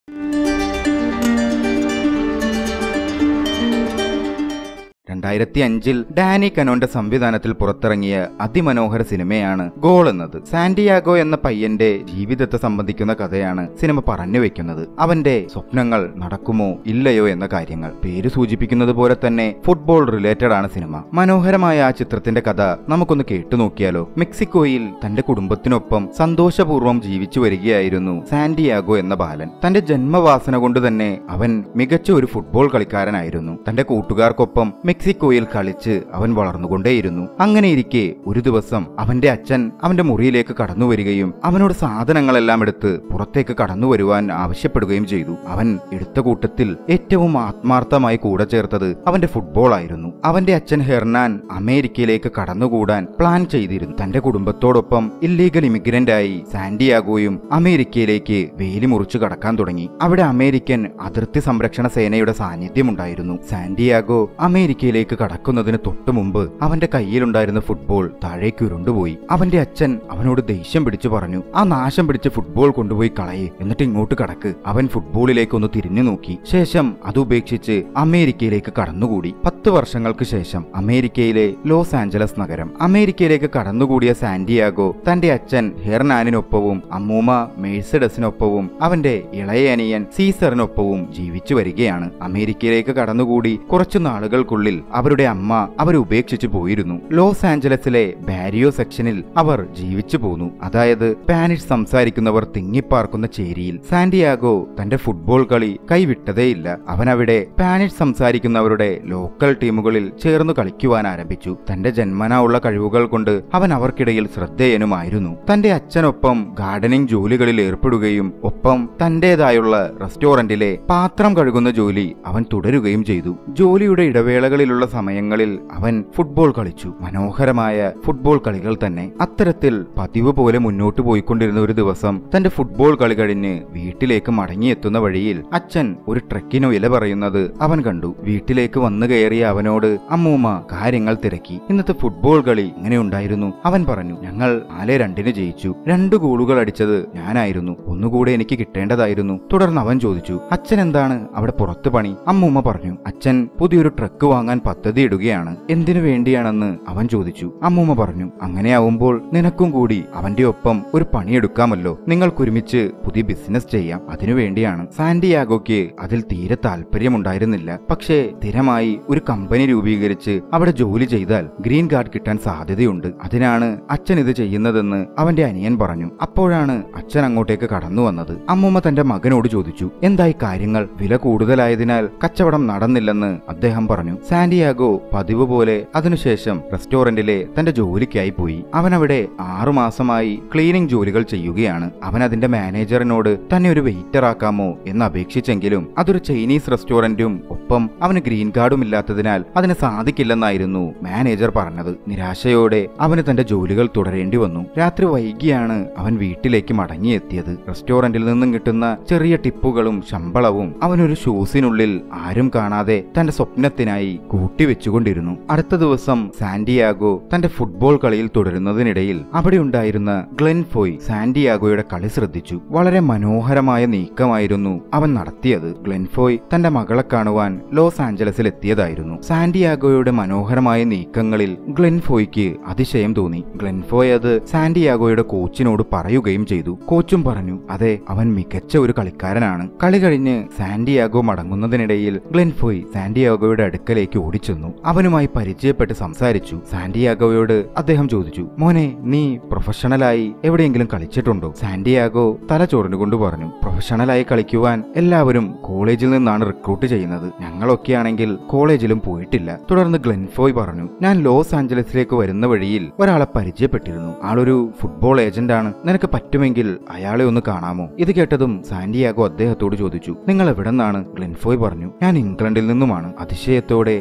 രണ്ടായിരത്തി അഞ്ചിൽ ഡാനി കനോന്റെ സംവിധാനത്തിൽ പുറത്തിറങ്ങിയ അതിമനോഹര സിനിമയാണ് ഗോൾ എന്നത് സാന്റിയാഗോ എന്ന പയ്യന്റെ ജീവിതത്തെ സംബന്ധിക്കുന്ന കഥയാണ് സിനിമ പറഞ്ഞു വെക്കുന്നത് അവന്റെ സ്വപ്നങ്ങൾ നടക്കുമോ ഇല്ലയോ എന്ന കാര്യങ്ങൾ പേര് സൂചിപ്പിക്കുന്നത് പോലെ തന്നെ ഫുട്ബോൾ റിലേറ്റഡ് ആണ് സിനിമ മനോഹരമായ ആ ചിത്രത്തിന്റെ കഥ നമുക്കൊന്ന് കേട്ടു നോക്കിയാലോ മെക്സിക്കോയിൽ തന്റെ കുടുംബത്തിനൊപ്പം സന്തോഷപൂർവ്വം ജീവിച്ചു വരികയായിരുന്നു സാന്റിയാഗോ എന്ന ബാലൻ തന്റെ ജന്മവാസന കൊണ്ട് തന്നെ അവൻ മികച്ച ഒരു ഫുട്ബോൾ കളിക്കാരനായിരുന്നു തന്റെ കൂട്ടുകാർക്കൊപ്പം മെക്സിക്കോയിൽ കളിച്ച് അവൻ വളർന്നുകൊണ്ടേയിരുന്നു അങ്ങനെയിരിക്കെ ഒരു ദിവസം അവന്റെ അച്ഛൻ അവന്റെ മുറിയിലേക്ക് കടന്നു വരികയും അവനോട് സാധനങ്ങളെല്ലാം എടുത്ത് പുറത്തേക്ക് കടന്നു വരുവാൻ ആവശ്യപ്പെടുകയും ചെയ്തു അവൻ എടുത്ത കൂട്ടത്തിൽ ഏറ്റവും ആത്മാർത്ഥമായി കൂടെ ചേർത്തത് അവന്റെ ഫുട്ബോൾ ആയിരുന്നു അവന്റെ അച്ഛൻ ഹെർനാൻ അമേരിക്കയിലേക്ക് കടന്നുകൂടാൻ പ്ലാൻ ചെയ്തിരുന്നു തന്റെ കുടുംബത്തോടൊപ്പം ഇല്ലീഗൽ ഇമിഗ്രന്റ് ആയി സാന്റിയാഗോയും അമേരിക്കയിലേക്ക് വേലി മുറിച്ചു കടക്കാൻ തുടങ്ങി അവിടെ അമേരിക്കൻ അതിർത്തി സംരക്ഷണ സേനയുടെ സാന്നിധ്യമുണ്ടായിരുന്നു സാന്റിയാഗോ അമേരിക്കയിലേക്ക് കടക്കുന്നതിന് തൊട്ടു മുമ്പ് അവന്റെ കയ്യിലുണ്ടായിരുന്ന ഫുട്ബോൾ താഴേക്ക് ഉരുണ്ടുപോയി അവന്റെ അച്ഛൻ അവനോട് ദേഷ്യം പിടിച്ചു പറഞ്ഞു ആ നാശം പിടിച്ച് ഫുട്ബോൾ കൊണ്ടുപോയി കളയെ എന്നിട്ട് ഇങ്ങോട്ട് കടക്ക് അവൻ ഫുട്ബോളിലേക്ക് ഒന്ന് തിരിഞ്ഞു നോക്കി ശേഷം അത് ഉപേക്ഷിച്ച് അമേരിക്കയിലേക്ക് കടന്നുകൂടി പത്ത് വർഷങ്ങൾക്ക് ശേഷം അമേരിക്കയിലെ ലോസ് ആഞ്ചലസ് നഗരം അമേരിക്കയിലേക്ക് കടന്നുകൂടിയ സാന്റിയാഗോ തന്റെ അച്ഛൻ ഹെർനാനിനൊപ്പവും അമ്മൂമ്മ മേഴ്സഡസിനൊപ്പവും അവന്റെ ഇളയ അനിയൻ സീസറിനൊപ്പവും ജീവിച്ചു വരികയാണ് അമേരിക്കയിലേക്ക് കടന്നുകൂടി കുറച്ചു നാളുകൾക്കുള്ളിൽ അവരുടെ അമ്മ അവരെ ഉപേക്ഷിച്ചു പോയിരുന്നു ലോസ് ആഞ്ചലസിലെ ബാരിയോ സെക്ഷനിൽ അവർ ജീവിച്ചു പോന്നു അതായത് സ്പാനിഷ് സംസാരിക്കുന്നവർ തിങ്ങിപ്പാർക്കുന്ന ചേരിയിൽ സാന്റിയാഗോ തന്റെ ഫുട്ബോൾ കളി കൈവിട്ടതേയില്ല അവൻ അവിടെ സ്പാനിഷ് സംസാരിക്കുന്നവരുടെ ലോക്കൽ ടീമുകളിൽ ചേർന്നു കളിക്കുവാൻ ആരംഭിച്ചു തന്റെ ജന്മനാ ഉള്ള കഴിവുകൾ കൊണ്ട് അവൻ അവർക്കിടയിൽ ശ്രദ്ധേയനുമായിരുന്നു തന്റെ അച്ഛനൊപ്പം ഗാർഡനിങ് ജോലികളിൽ ഏർപ്പെടുകയും ഒപ്പം തന്റേതായുള്ള റെസ്റ്റോറന്റിലെ പാത്രം കഴുകുന്ന ജോലി അവൻ തുടരുകയും ചെയ്തു ജോലിയുടെ ഇടവേളകളിലുള്ള സമയങ്ങളിൽ അവൻ ഫുട്ബോൾ കളിച്ചു മനോഹരമായ ഫുട്ബോൾ കളികൾ തന്നെ അത്തരത്തിൽ പതിവ് പോലെ മുന്നോട്ട് പോയിക്കൊണ്ടിരുന്ന ഒരു ദിവസം തന്റെ ഫുട്ബോൾ കളി കഴിഞ്ഞ് വീട്ടിലേക്ക് മടങ്ങിയെത്തുന്ന വഴിയിൽ അച്ഛൻ ഒരു ട്രക്കിന് വില പറയുന്നത് അവൻ കണ്ടു വീട്ടിലേക്ക് വന്നു കയറിയ അവനോട് അമ്മൂമ്മ കാര്യങ്ങൾ തിരക്കി ഇന്നത്തെ ഫുട്ബോൾ കളി എങ്ങനെയുണ്ടായിരുന്നു അവൻ പറഞ്ഞു ഞങ്ങൾ നാല് രണ്ടിന് ജയിച്ചു രണ്ട് ഗോളുകൾ അടിച്ചത് ഞാനായിരുന്നു ഒന്നുകൂടെ എനിക്ക് കിട്ടേണ്ടതായിരുന്നു തുടർന്ന് അവൻ ചോദിച്ചു അച്ഛൻ എന്താണ് അവിടെ പുറത്ത് പണി അമ്മൂമ്മ പറഞ്ഞു അച്ഛൻ പുതിയൊരു ട്രക്ക് വാങ്ങാൻ പദ്ധതി ഇടുകയാണ് എന്തിനു വേണ്ടിയാണെന്ന് അവൻ ചോദിച്ചു അമ്മൂമ്മ പറഞ്ഞു അങ്ങനെയാവുമ്പോൾ നിനക്കും കൂടി അവന്റെ ഒപ്പം ഒരു പണിയെടുക്കാമല്ലോ നിങ്ങൾക്കൊരുമിച്ച് പുതിയ ബിസിനസ് ചെയ്യാം അതിനുവേണ്ടിയാണ് സാന്റിയാഗോയ്ക്ക് അതിൽ തീരെ താല്പര്യമുണ്ടായിരുന്നില്ല പക്ഷേ സ്ഥിരമായി ഒരു കമ്പനി രൂപീകരിച്ച് അവിടെ ജോലി ചെയ്താൽ ഗ്രീൻ കാർഡ് കിട്ടാൻ സാധ്യതയുണ്ട് അതിനാണ് അച്ഛൻ ഇത് ചെയ്യുന്നതെന്ന് അവന്റെ അനിയൻ പറഞ്ഞു അപ്പോഴാണ് അച്ഛൻ അങ്ങോട്ടേക്ക് കടന്നു വന്നത് അമ്മൂമ്മ തന്റെ മകനോട് ചോദിച്ചു എന്തായി കാര്യങ്ങൾ വില കൂടുതലായതിനാൽ കച്ചവടം നടന്നില്ലെന്ന് അദ്ദേഹം പറഞ്ഞു സാന്റിയാഗോ പതിവ് പോലെ അതിനുശേഷം റെസ്റ്റോറന്റിലെ തന്റെ ജോലിക്കായി പോയി അവൻ അവിടെ ആറുമാസമായി ക്ലീനിംഗ് ജോലികൾ ചെയ്യുകയാണ് അവൻ അതിന്റെ മാനേജറിനോട് തന്നെ ഒരു വെയിറ്റർ ആക്കാമോ എന്ന് അപേക്ഷിച്ചെങ്കിലും അതൊരു ചൈനീസ് റെസ്റ്റോറന്റും ഒപ്പം അവന് ഗ്രീൻ കാർഡും ഇല്ലാത്തതിനാൽ അതിന് സാധിക്കില്ലെന്നായിരുന്നു മാനേജർ പറഞ്ഞത് നിരാശയോടെ അവന് തന്റെ ജോലികൾ തുടരേണ്ടി വന്നു രാത്രി വൈകിയാണ് അവൻ വീട്ടിലേക്ക് മടങ്ങിയെത്തിയത് റെസ്റ്റോറന്റിൽ നിന്നും കിട്ടുന്ന ചെറിയ ടിപ്പുകളും ശമ്പളവും അവനൊരു ഷൂസിനുള്ളിൽ ആരും കാണാതെ തന്റെ സ്വപ്നത്തിനായി കൂട്ടിവെച്ചുകൊണ്ടിരുന്നു അടുത്ത ദിവസം സാന്റിയാഗോ തന്റെ ഫുട്ബോൾ കളിയിൽ തുടരുന്നതിനിടയിൽ അവിടെ ഉണ്ടായിരുന്ന ഗ്ലെൻ ഫോയ് സാന്റിയാഗോയുടെ കളി ശ്രദ്ധിച്ചു വളരെ മനോഹരമായ നീക്കമായിരുന്നു അവൻ നടത്തിയത് ഗ്ലെൻഫോയ് തന്റെ മകളെ കാണുവാൻ ലോസ് ആഞ്ചലസിൽ എത്തിയതായിരുന്നു സാന്റിയാഗോയുടെ മനോഹരമായ നീക്കങ്ങളിൽ ഗ്ലെൻഫോയ്ക്ക് അതിശയം തോന്നി ഗ്ലെൻഫോയ് അത് സാന്റിയാഗോയുടെ കോച്ചിനോട് പറയുകയും ചെയ്തു കോച്ചും പറഞ്ഞു അതെ അവൻ മികച്ച ഒരു കളിക്കാരനാണ് കളി കഴിഞ്ഞ് സാന്റിയാഗോ മടങ്ങുന്നതിനിടയിൽ ഗ്ലെൻഫോയ് സാന്റിയാഗോയുടെ അടുക്കലേക്ക് ഓടിച്ചെന്നു അവനുമായി പരിചയപ്പെട്ട് സംസാരിച്ചു സാന്റിയാഗോയോട് അദ്ദേഹം ചോദിച്ചു മോനെ നീ പ്രൊഫഷണലായി എവിടെയെങ്കിലും കളിച്ചിട്ടുണ്ടോ സാന്റിയാഗോ തല ചൊറിഞ്ഞുകൊണ്ട് പറഞ്ഞു പ്രൊഫഷണലായി കളിക്കുവാൻ എല്ലാവരും കോളേജിൽ നിന്നാണ് റിക്രൂട്ട് ചെയ്യുന്നത് ഞങ്ങളൊക്കെയാണെങ്കിൽ കോളേജിലും പോയിട്ടില്ല തുടർന്ന് ഗ്ലെൻഫോയ് പറഞ്ഞു ഞാൻ ലോസ് ആഞ്ചലസിലേക്ക് വരുന്ന വഴിയിൽ ഒരാളെ പരിചയപ്പെട്ടിരുന്നു ആളൊരു ഫുട്ബോൾ ഏജന്റ് ആണ് നിനക്ക് പറ്റുമെങ്കിൽ അയാളെ ഒന്ന് കാണാമോ ഇത് കേട്ടതും സാന്റിയാഗോ അദ്ദേഹത്തോട് ചോദിച്ചു നിങ്ങൾ എവിടെ നിന്നാണ് ഗ്ലെൻഫോയ് പറഞ്ഞു ഞാൻ ഇംഗ്ലണ്ടിൽ നിന്നുമാണ് അതിശയത്തോടെ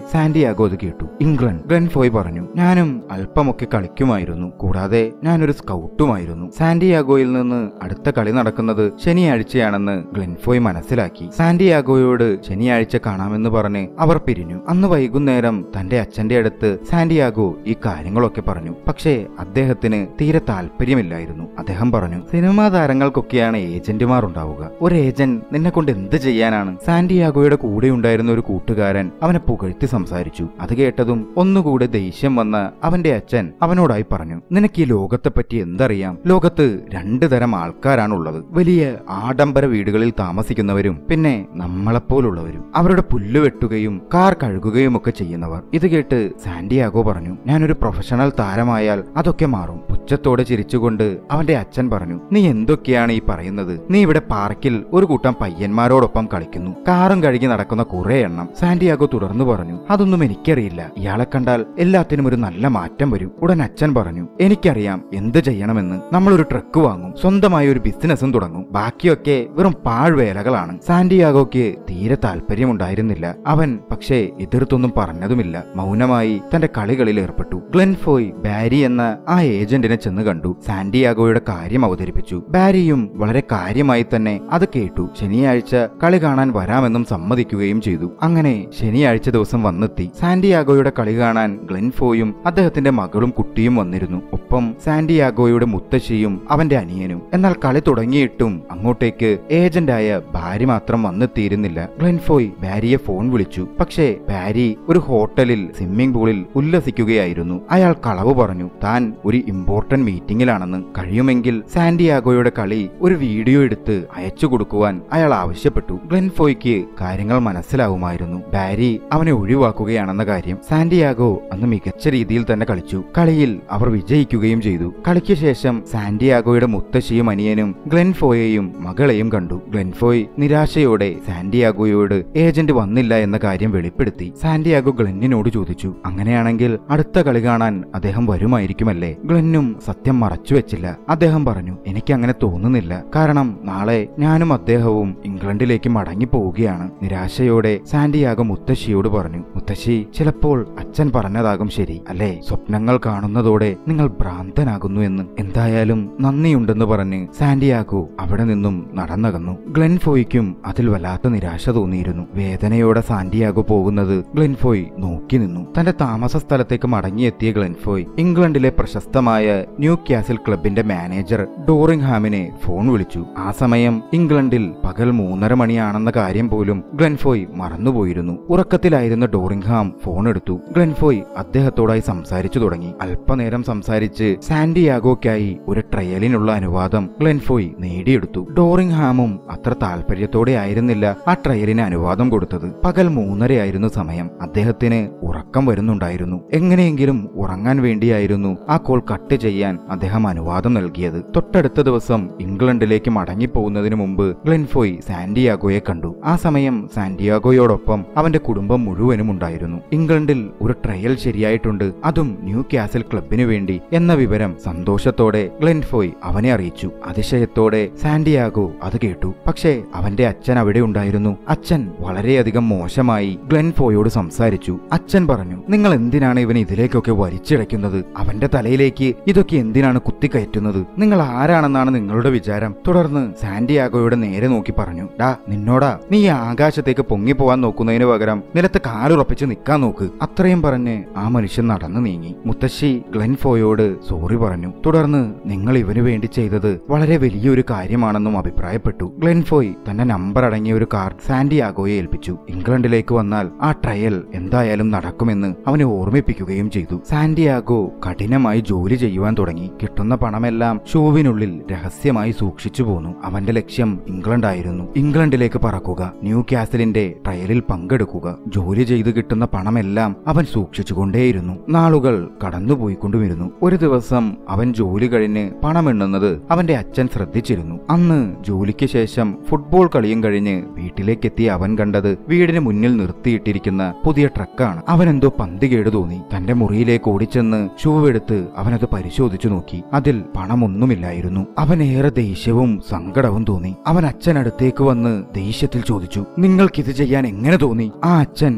സാന്റിയാഗോ അത് കേട്ടു ഇംഗ്ലണ്ട് ഗ്ലെൻഫോയ് പറഞ്ഞു ഞാനും അല്പമൊക്കെ കളിക്കുമായിരുന്നു കൂടാതെ ഞാനൊരു സ്കൗട്ടുമായിരുന്നു സാന്റിയാഗോയിൽ നിന്ന് അടുത്ത കളി നടക്കുന്നത് ശനിയാഴ്ചയാണെന്ന് ഗ്ലെൻഫോയ് മനസ്സിലാക്കി സാന്റിയാഗോയോട് ശനിയാഴ്ച കാണാമെന്ന് പറഞ്ഞ് അവർ പിരിഞ്ഞു അന്ന് വൈകുന്നേരം തന്റെ അച്ഛന്റെ അടുത്ത് സാന്റിയാഗോ ഈ കാര്യങ്ങളൊക്കെ പറഞ്ഞു പക്ഷേ അദ്ദേഹത്തിന് തീരെ താല്പര്യമില്ലായിരുന്നു അദ്ദേഹം പറഞ്ഞു സിനിമാ താരങ്ങൾക്കൊക്കെയാണ് ഏജന്റുമാർ ഉണ്ടാവുക ഒരു ഏജന്റ് നിന്നെ കൊണ്ട് എന്ത് ചെയ്യാനാണ് സാന്റിയാഗോയുടെ കൂടെ ഉണ്ടായിരുന്ന ഒരു കൂട്ടുകാരൻ അവനെ പുകഴ്ത്തി സംസാരിച്ചു അത് കേട്ടതും ഒന്നുകൂടെ ദേഷ്യം വന്ന അവന്റെ അച്ഛൻ അവനോടായി പറഞ്ഞു നിനക്ക് ഈ ലോകത്തെ പറ്റി എന്തറിയാം ലോകത്ത് രണ്ടു തരം ആൾക്കാരാണുള്ളത് വലിയ ആഡംബര വീടുകളിൽ താമസിക്കുന്നവരും പിന്നെ നമ്മളെപ്പോലുള്ളവരും അവരുടെ പുല്ല് വെട്ടുകയും കാർ കഴുകുകയും ഒക്കെ ചെയ്യുന്നവർ ഇത് കേട്ട് സാന്റിയാഗോ പറഞ്ഞു ഞാനൊരു പ്രൊഫഷണൽ താരമായാൽ അതൊക്കെ മാറും പുച്ഛത്തോടെ ചിരിച്ചുകൊണ്ട് അവന്റെ അച്ഛൻ പറഞ്ഞു നീ എന്തൊക്കെയാണ് ഈ പറയുന്നത് നീ ഇവിടെ പാർക്കിൽ ഒരു കൂട്ടം പയ്യന്മാരോടൊപ്പം കളിക്കുന്നു കാറും കഴുകി നടക്കുന്ന കുറെ എണ്ണം സാന്റിയാഗോ തുടർന്നു പറഞ്ഞു അതൊന്നും എനിക്കറിയില്ല ഇയാളെ കണ്ടാൽ എല്ലാത്തിനും ഒരു നല്ല മാറ്റം വരും ഉടൻ അച്ഛൻ പറഞ്ഞു എനിക്കറിയാം എന്ത് ചെയ്യണമെന്ന് നമ്മളൊരു ട്രക്ക് വാങ്ങും സ്വന്തമായി ഒരു ബിസിനസ്സും തുടങ്ങും ബാക്കിയൊക്കെ വെറും പാഴ്വേലകളാണ് സാന്റിയാഗോയ്ക്ക് തീരെ താല്പര്യമുണ്ടായിരുന്നില്ല അവൻ പക്ഷേ എതിർത്തൊന്നും പറഞ്ഞതുമില്ല മൗനമായി തന്റെ കളികളിൽ ഏർപ്പെട്ടു ഗ്ലെൻഫോയ് ബാരി എന്ന ആ ഏജന്റിനെ ചെന്ന് കണ്ടു സാന്റിയാഗോയുടെ കാര്യം അവതരിപ്പിച്ചു ബാരിയും വളരെ കാര്യമായി തന്നെ അത് കേട്ടു ശനിയാഴ്ച കളി കാണാൻ വരാമെന്നും സമ്മതിക്കുകയും ചെയ്തു അങ്ങനെ ശനിയാഴ്ച ദിവസം വന്നെത്തി സാന്റിയാഗോയുടെ കളി കാണാൻ ഗ്ലെൻഫോയും അദ്ദേഹത്തിന്റെ മകളും കുട്ടിയും വന്നിരുന്നു ഒപ്പം സാന്റിയാഗോയുടെ മുത്തശ്ശിയും അവന്റെ അനിയനും എന്നാൽ കളി തുടങ്ങിയിട്ടും അങ്ങോട്ടേക്ക് ഏജന്റായ ഭാര്യ മാത്രം വന്നെത്തിയിരുന്നില്ല ഗ്ലെൻഫോയ് ബാരിയെ ഫോൺ വിളിച്ചു പക്ഷേ ബാരി ഒരു ഹോട്ടലിൽ സ്വിമ്മിംഗ് പൂളിൽ ഉല്ലസിക്കുകയായിരുന്നു അയാൾ കളവ് പറഞ്ഞു താൻ ഒരു ഇമ്പോർട്ടന്റ് മീറ്റിംഗിലാണെന്ന് കഴിയുമെങ്കിൽ സാന്റിയാഗോയുടെ കളി ഒരു വീഡിയോ എടുത്ത് അയച്ചു കൊടുക്കുവാൻ അയാൾ ആവശ്യപ്പെട്ടു ഗ്ലെൻഫോയ്ക്ക് കാര്യങ്ങൾ മനസ്സിലാവുമായിരുന്നു ബാരി അവനെ ഒഴിവാക്കുകയാണെന്ന കാര്യം സാന്റിയാഗോ അന്ന് മികച്ച രീതിയിൽ തന്നെ കളിച്ചു കളിയിൽ അവർ വിജയിക്കുകയും ചെയ്തു കളിക്ക് ശേഷം സാന്റിയാഗോയുടെ മുത്തശ്ശിയും അനിയനും ഗ്ലെൻഫോയെയും മകളെയും കണ്ടു ഗ്ലെൻഫോയ് നിരാശയോടെ സാന്റിയാഗോയോട് ഏജന്റ് വന്നില്ല എന്ന കാര്യം വെളിപ്പെടുത്തി സാന്റിയാഗോ ഗ്ലെന്നിനോട് ചോദിച്ചു അങ്ങനെയാണെങ്കിൽ അടുത്ത കളി കാണാൻ അദ്ദേഹം വരുമായിരിക്കുമല്ലേ ഗ്ലെന്നും സത്യം മറച്ചുവെച്ചില്ല അദ്ദേഹം പറഞ്ഞു എനിക്ക് അങ്ങനെ തോന്നുന്നില്ല കാരണം നാളെ ഞാനും അദ്ദേഹവും ഇംഗ്ലണ്ടിലേക്ക് മടങ്ങി പോവുകയാണ് നിരാശയോടെ സാന്റിയാഗോ മുത്തശ്ശിയോട് പറഞ്ഞു മുത്തശ്ശി ചിലപ്പോൾ അച്ഛൻ പറഞ്ഞതാകും ശരി അല്ലേ സ്വപ്നങ്ങൾ കാണുന്നതോടെ നിങ്ങൾ ഭ്രാന്തനാകുന്നു എന്ന് എന്തായാലും നന്ദിയുണ്ടെന്ന് പറഞ്ഞ് സാന്റിയാഗോ അവിടെ നിന്നും നടന്നകന്നു ഗ്ലെൻഫോയ്ക്കും അതിൽ വല്ലാത്ത നിരാശ തോന്നിയിരുന്നു വേദനയോടെ സാന്റിയാഗോ പോകുന്നത് ഗ്ലെൻഫോയ് നോക്കി നിന്നു തന്റെ താമസ സ്ഥലത്തേക്ക് മടങ്ങിയെത്തിയ ഗ്ലെൻഫോയ് ഇംഗ്ലണ്ടിലെ പ്രശസ്തമായ ന്യൂ ക്യാസിൽ ക്ലബിന്റെ മാനേജർ ഡോറിംഗ്ഹാമിനെ ഫോൺ വിളിച്ചു ആ സമയം ഇംഗ്ലണ്ടിൽ പകൽ മൂന്നര മണിയാണെന്ന കാര്യം പോലും ഗ്ലെൻഫോയ് മറന്നുപോയിരുന്നു ഉറക്കത്തിലായിരുന്ന ഡോറിംഗ്ഹാം ഫോൺ എടുത്തു ഗ്ലെൻഫോയ് അദ്ദേഹത്തോടായി സംസാരിച്ചു തുടങ്ങി അല്പനേരം സംസാരിച്ച് സാന്റിയാഗോയ്ക്കായി ഒരു ട്രയലിനുള്ള അനുവാദം ഗ്ലെൻഫോയ് നേടിയെടുത്തു ഡോറിംഗ്ഹാമും അത്ര താല്പര്യത്തോടെ ആയിരുന്നില്ല ആ ട്രയലിന് അനുവാദം കൊടുത്തത് പകൽ മൂന്നരയായിരുന്നു സമയം അദ്ദേഹത്തിന് ഉറക്കം വരുന്നുണ്ടായിരുന്നു എങ്ങനെയെങ്കിലും ഉറങ്ങാൻ വേണ്ടിയായിരുന്നു ആ കോൾ കട്ട് ചെയ്യാൻ അദ്ദേഹം അനുവാദം നൽകിയത് തൊട്ടടുത്ത ദിവസം ഇംഗ്ലണ്ടിലേക്ക് മടങ്ങിപ്പോകുന്നതിന് മുമ്പ് ഗ്ലെൻഫോയ് സാന്റിയാഗോയെ കണ്ടു ആ സമയം സാന്റിയാഗോയോടൊപ്പം അവന്റെ കുടുംബം മുഴുവനും ഉണ്ടായിരുന്നു ഇംഗ്ലണ്ടിൽ ഒരു ട്രയൽ ശരിയായിട്ടുണ്ട് അതും ന്യൂ കാസിൽ ക്ലബിനു വേണ്ടി എന്ന വിവരം സന്തോഷത്തോടെ ഗ്ലെൻഫോയ് അവനെ അറിയിച്ചു അതിശയത്തോടെ സാന്റിയാഗോ അത് കേട്ടു പക്ഷേ അവന്റെ അച്ഛൻ അവിടെ ഉണ്ടായിരുന്നു അച്ഛൻ വളരെയധികം മോശമായി ഗ്ലെൻഫോയോട് സംസാരിച്ചു അച്ഛൻ പറഞ്ഞു നിങ്ങൾ എന്തിനാണ് ഇവനെ ഇതിലേക്കൊക്കെ വലിച്ചിഴയ്ക്കുന്നത് അവന്റെ തലയിലേക്ക് ഇതൊക്കെ എന്തിനാണ് കുത്തിക്കയറ്റുന്നത് നിങ്ങൾ ആരാണെന്നാണ് നിങ്ങളുടെ വിചാരം തുടർന്ന് സാന്റിയാഗോയുടെ നേരെ നോക്കി പറഞ്ഞു ഡാ നിന്നോടാ നീ ഈ ആകാശത്തേക്ക് പൊങ്ങിപ്പോവാൻ നോക്കുന്നതിന് പകരം നിലത്ത് കാലുറപ്പിച്ച് നിൽക്കാൻ നോക്ക് അത്രയും പറഞ്ഞ് ആ മനുഷ്യൻ നടന്നു നീങ്ങി മുത്തശ്ശി ഗ്ലെൻഫോയോട് സോറി പറഞ്ഞു തുടർന്ന് നിങ്ങൾ ഇവനു വേണ്ടി ചെയ്തത് വളരെ വലിയൊരു കാര്യമാണെന്നും അഭിപ്രായപ്പെട്ടു ഗ്ലെൻഫോയ് തന്റെ നമ്പർ അടങ്ങിയ ഒരു കാർ സാന്റിയാഗോയെ ഏൽപ്പിച്ചു ഇംഗ്ലണ്ടിലേക്ക് വന്നാൽ ആ ട്രയൽ എന്തായാലും നടക്കുമെന്ന് അവനെ ഓർമ്മിപ്പിക്കുകയും ചെയ്തു സാന്റിയാഗോ കഠിനമായി ജോലി ചെയ്യുവാൻ തുടങ്ങി കിട്ടുന്ന പണമെല്ലാം ഷൂവിനുള്ളിൽ രഹസ്യമായി സൂക്ഷിച്ചു പോന്നു അവന്റെ ലക്ഷ്യം ഇംഗ്ലണ്ടായിരുന്നു ഇംഗ്ലണ്ടിലേക്ക് പറക്കുക ന്യൂ കാസലിന്റെ ട്രയലിൽ പങ്കെടുക്കുക ജോലി ചെയ്ത് കിട്ടുന്ന പണമെല്ലാം അവൻ സൂക്ഷിച്ചുകൊണ്ടേയിരുന്നു നാളുകൾ കടന്നുപോയിക്കൊണ്ടുമിരുന്നു ഒരു ദിവസം അവൻ ജോലി കഴിഞ്ഞ് പണമെണ്ണുന്നത് അവന്റെ അച്ഛൻ ശ്രദ്ധിച്ചിരുന്നു അന്ന് ജോലിക്ക് ശേഷം ഫുട്ബോൾ കളിയും കഴിഞ്ഞ് വീട്ടിലേക്കെത്തിയ അവൻ കണ്ടത് വീടിന് മുന്നിൽ നിർത്തിയിട്ടിരിക്കുന്ന പുതിയ ട്രക്കാണ് അവനെന്തോ പന്തികേട് തോന്നി തന്റെ മുറിയിലേക്ക് ഓടിച്ചെന്ന് ഷൂ എടുത്ത് അവനത് പരിശോധിച്ചു നോക്കി അതിൽ പണമൊന്നുമില്ലായിരുന്നു അവനേറെ ദേഷ്യവും സങ്കടവും തോന്നി അവൻ അച്ഛനടുത്തേക്ക് വന്ന് ദേഷ്യത്തിൽ ചോദിച്ചു നിങ്ങൾക്കിത് ചെയ്യാൻ എങ്ങനെ തോന്നി ആ അച്ഛൻ ഒച്ച